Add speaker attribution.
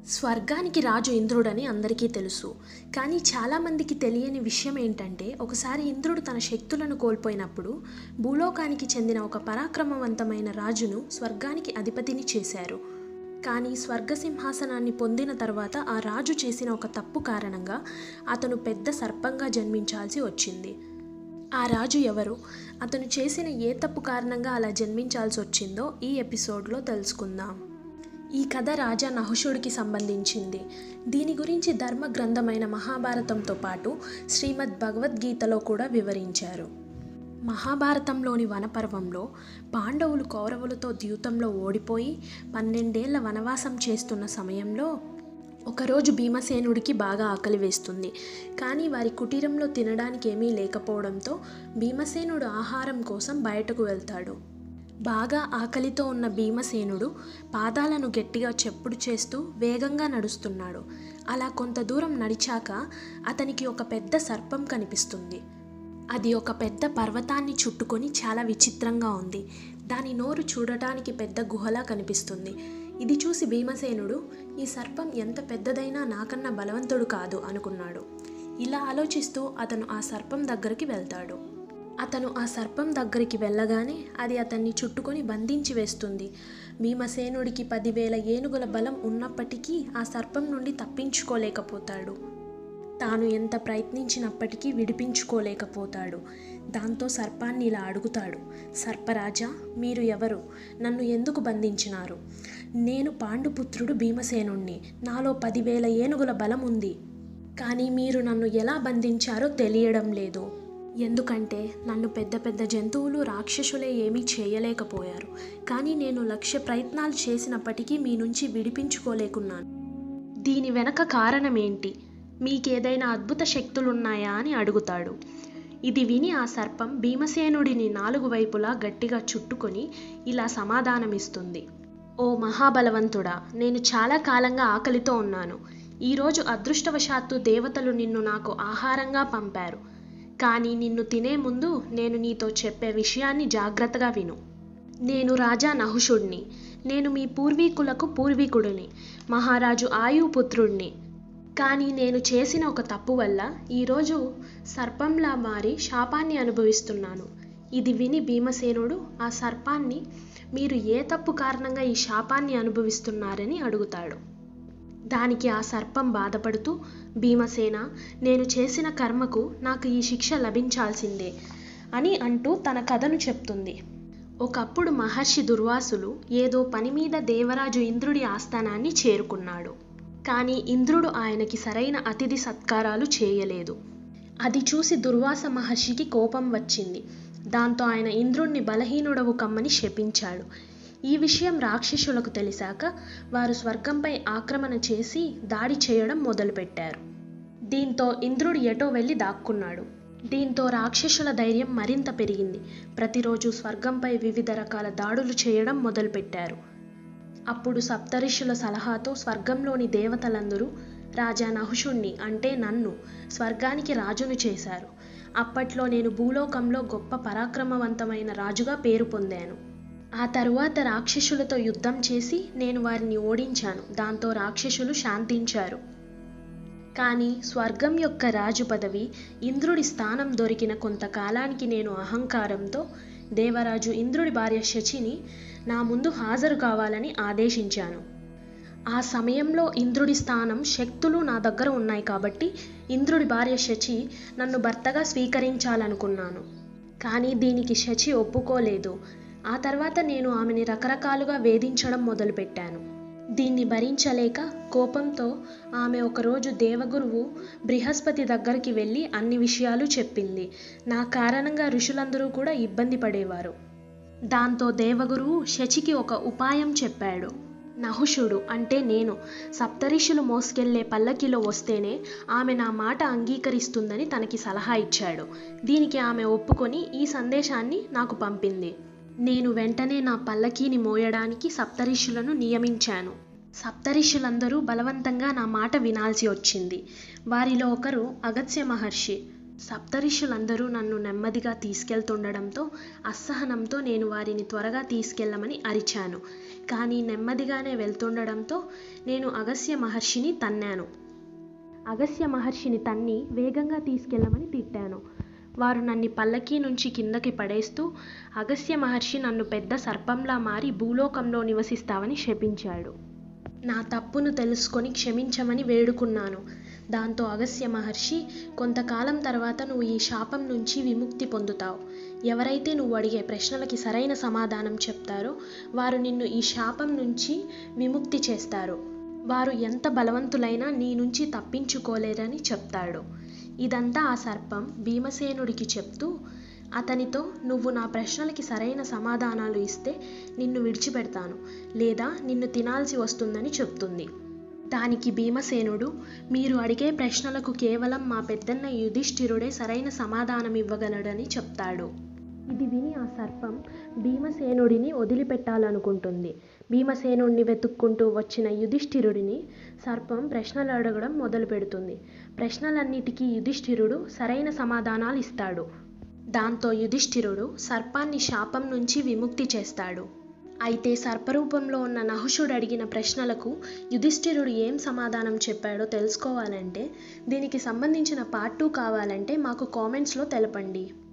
Speaker 1: స్వర్గానికి రాజు ఇంద్రుడని అందరికీ తెలుసు కానీ చాలామందికి తెలియని విషయం ఏంటంటే ఒకసారి ఇంద్రుడు తన శక్తులను కోల్పోయినప్పుడు భూలోకానికి చెందిన ఒక పరాక్రమవంతమైన రాజును స్వర్గానికి అధిపతిని చేశారు కానీ స్వర్గ సింహాసనాన్ని పొందిన తర్వాత ఆ రాజు చేసిన ఒక తప్పు కారణంగా అతను పెద్ద సర్పంగా జన్మించాల్సి వచ్చింది ఆ రాజు ఎవరు అతను చేసిన ఏ తప్పు కారణంగా అలా జన్మించాల్సి వచ్చిందో ఈ ఎపిసోడ్లో తెలుసుకుందాం ఈ కథ రాజా నహుషుడికి సంబంధించింది దీని గురించి ధర్మ గ్రంథమైన మహాభారతంతో పాటు శ్రీమద్ భగవద్గీతలో కూడా వివరించారు మహాభారతంలోని వనపర్వంలో పాండవులు కౌరవులతో ద్యూతంలో ఓడిపోయి పన్నెండేళ్ల వనవాసం చేస్తున్న సమయంలో ఒకరోజు భీమసేనుడికి బాగా ఆకలి వేస్తుంది కానీ వారి కుటీరంలో తినడానికి ఏమీ లేకపోవడంతో భీమసేనుడు ఆహారం కోసం బయటకు వెళ్తాడు బాగా ఆకలితో ఉన్న భీమసేనుడు పాదాలను గట్టిగా చెప్పుడు చేస్తూ వేగంగా నడుస్తున్నాడు అలా కొంత దూరం నడిచాక అతనికి ఒక పెద్ద సర్పం కనిపిస్తుంది అది ఒక పెద్ద పర్వతాన్ని చుట్టుకొని చాలా విచిత్రంగా ఉంది దాని నోరు చూడటానికి పెద్ద గుహలా కనిపిస్తుంది ఇది చూసి భీమసేనుడు ఈ సర్పం ఎంత పెద్దదైనా నాకన్నా బలవంతుడు కాదు అనుకున్నాడు ఇలా ఆలోచిస్తూ అతను ఆ సర్పం దగ్గరికి వెళ్తాడు అతను ఆ సర్పం దగ్గరికి వెళ్ళగానే అది అతన్ని చుట్టుకొని బంధించి వేస్తుంది భీమసేనుడికి పదివేల ఏనుగుల బలం ఉన్నప్పటికీ ఆ సర్పం నుండి తప్పించుకోలేకపోతాడు తాను ఎంత ప్రయత్నించినప్పటికీ విడిపించుకోలేకపోతాడు దాంతో సర్పాన్ని ఇలా అడుగుతాడు సర్పరాజా మీరు ఎవరు నన్ను ఎందుకు బంధించినారు నేను పాండుపుత్రుడు భీమసేనుణ్ణి నాలో పదివేల ఏనుగుల బలం ఉంది కానీ మీరు నన్ను ఎలా బంధించారో తెలియడం లేదు ఎందుకంటే నన్ను పెద్ద పెద్ద జంతువులు రాక్షసులే ఏమీ చేయలేకపోయారు కానీ నేను లక్ష ప్రయత్నాలు చేసినప్పటికీ మీ నుంచి విడిపించుకోలేకున్నాను దీని వెనక కారణం ఏంటి మీకేదైనా అద్భుత శక్తులున్నాయా అని అడుగుతాడు ఇది విని ఆ సర్పం భీమసేనుడిని నాలుగు వైపులా గట్టిగా చుట్టుకొని ఇలా సమాధానమిస్తుంది ఓ మహాబలవంతుడా నేను చాలా కాలంగా ఆకలితో ఉన్నాను ఈరోజు అదృష్టవశాత్తు దేవతలు నిన్ను నాకు ఆహారంగా పంపారు కానీ నిన్ను తినే ముందు నేను నీతో చెప్పే విషయాన్ని జాగ్రత్తగా విను నేను రాజా నహుషుడిని నేను మీ పూర్వీకులకు పూర్వీకుడిని మహారాజు ఆయుపుత్రుడిని కానీ నేను చేసిన ఒక తప్పు వల్ల ఈరోజు సర్పంలా మారి శాపాన్ని అనుభవిస్తున్నాను ఇది విని భీమసేనుడు ఆ సర్పాన్ని మీరు ఏ తప్పు కారణంగా ఈ శాపాన్ని అనుభవిస్తున్నారని అడుగుతాడు దానికి ఆ సర్పం బాధపడుతూ భీమసేన నేను చేసిన కర్మకు నాకు ఈ శిక్ష లభించాల్సిందే అని అంటూ తన కథను చెప్తుంది ఒకప్పుడు మహర్షి దుర్వాసులు ఏదో పని మీద దేవరాజు ఇంద్రుడి ఆస్థానాన్ని చేరుకున్నాడు కానీ ఇంద్రుడు ఆయనకి సరైన అతిథి సత్కారాలు చేయలేదు అది చూసి దుర్వాస మహర్షికి కోపం వచ్చింది దాంతో ఆయన ఇంద్రుణ్ణి బలహీనుడవు కమ్మని శపించాడు ఈ విషయం రాక్షసులకు తెలిసాక వారు స్వర్గంపై ఆక్రమణ చేసి దాడి చేయడం మొదలుపెట్టారు దీంతో ఇంద్రుడు ఎటో వెళ్ళి దాక్కున్నాడు దీంతో రాక్షసుల ధైర్యం మరింత పెరిగింది ప్రతిరోజు స్వర్గంపై వివిధ రకాల దాడులు చేయడం మొదలుపెట్టారు అప్పుడు సప్తఋషుల సలహాతో స్వర్గంలోని దేవతలందరూ రాజా నహుషుణ్ణి అంటే నన్ను స్వర్గానికి రాజును చేశారు అప్పట్లో నేను భూలోకంలో గొప్ప పరాక్రమవంతమైన రాజుగా పేరు పొందాను ఆ తరువాత రాక్షసులతో యుద్ధం చేసి నేను వారిని ఓడించాను దాంతో రాక్షసులు శాంతించారు కానీ స్వర్గం యొక్క రాజు పదవి ఇంద్రుడి స్థానం దొరికిన కొంతకాలానికి నేను అహంకారంతో దేవరాజు ఇంద్రుడి భార్య శచిని నా ముందు హాజరు కావాలని ఆదేశించాను ఆ సమయంలో ఇంద్రుడి స్థానం శక్తులు నా దగ్గర ఉన్నాయి కాబట్టి ఇంద్రుడి భార్య శచి నన్ను భర్తగా స్వీకరించాలనుకున్నాను కానీ దీనికి శచి ఒప్పుకోలేదు ఆ తర్వాత నేను ఆమెని రకరకాలుగా వేధించడం మొదలుపెట్టాను దీన్ని భరించలేక కోపంతో ఆమె ఒకరోజు దేవగురువు బృహస్పతి దగ్గరికి వెళ్ళి అన్ని విషయాలు చెప్పింది నా కారణంగా ఋషులందరూ కూడా ఇబ్బంది పడేవారు దాంతో దేవగురువు శచికి ఒక ఉపాయం చెప్పాడు నహుషుడు అంటే నేను సప్తరిషులు మోసుకెళ్లే పల్లకిలో వస్తేనే ఆమె నా మాట అంగీకరిస్తుందని తనకి సలహా ఇచ్చాడు దీనికి ఆమె ఒప్పుకొని ఈ సందేశాన్ని నాకు పంపింది నేను వెంటనే నా పల్లకీని మోయడానికి సప్తరిషులను నియమించాను సప్తరిషులందరూ బలవంతంగా నా మాట వినాల్సి వచ్చింది వారిలో ఒకరు అగత్స్య మహర్షి సప్తరిషులందరూ నన్ను నెమ్మదిగా తీసుకెళ్తుండడంతో అసహనంతో నేను వారిని త్వరగా తీసుకెళ్ళమని అరిచాను కానీ నెమ్మదిగానే వెళ్తుండడంతో నేను అగస్త్య మహర్షిని తన్నాను అగస్త్య మహర్షిని తన్ని వేగంగా తీసుకెళ్ళమని తిట్టాను వారు నన్ను పల్లకీ నుంచి కిందకి పడేస్తూ అగస్త్య మహర్షి నన్ను పెద్ద సర్పంలా మారి భూలోకంలో నివసిస్తావని శపించాడు నా తప్పును తెలుసుకొని క్షమించమని వేడుకున్నాను దాంతో అగస్త్య మహర్షి కొంతకాలం తర్వాత నువ్వు ఈ శాపం నుంచి విముక్తి పొందుతావు ఎవరైతే నువ్వు అడిగే ప్రశ్నలకి సరైన సమాధానం చెప్తారో వారు నిన్ను ఈ శాపం నుంచి విముక్తి చేస్తారు వారు ఎంత బలవంతులైనా నీ నుంచి తప్పించుకోలేరని చెప్తాడు ఇదంతా ఆ సర్పం భీమసేనుడికి చెప్తూ అతనితో నువ్వు నా ప్రశ్నలకి సరైన సమాధానాలు ఇస్తే నిన్ను విడిచిపెడతాను లేదా నిన్ను తినాల్సి వస్తుందని చెప్తుంది దానికి భీమసేనుడు మీరు అడిగే ప్రశ్నలకు కేవలం మా పెద్దన్న యుధిష్ఠిరుడే సరైన సమాధానం ఇవ్వగలడని చెప్తాడు ఇది విని ఆ సర్పం భీమసేనుడిని వదిలిపెట్టాలనుకుంటుంది భీమసేనుడిని వెతుక్కుంటూ వచ్చిన యుధిష్ఠిరుడిని సర్పం ప్రశ్నలు అడగడం మొదలు పెడుతుంది ప్రశ్నలన్నిటికీ యుధిష్ఠిరుడు సరైన సమాధానాలు ఇస్తాడు దాంతో యుధిష్ఠిరుడు సర్పాన్ని శాపం నుంచి విముక్తి చేస్తాడు అయితే సర్పరూపంలో ఉన్న నహుషుడు అడిగిన ప్రశ్నలకు యుధిష్ఠిరుడు ఏం సమాధానం చెప్పాడో తెలుసుకోవాలంటే దీనికి సంబంధించిన పార్ట్ టూ కావాలంటే మాకు కామెంట్స్లో తెలపండి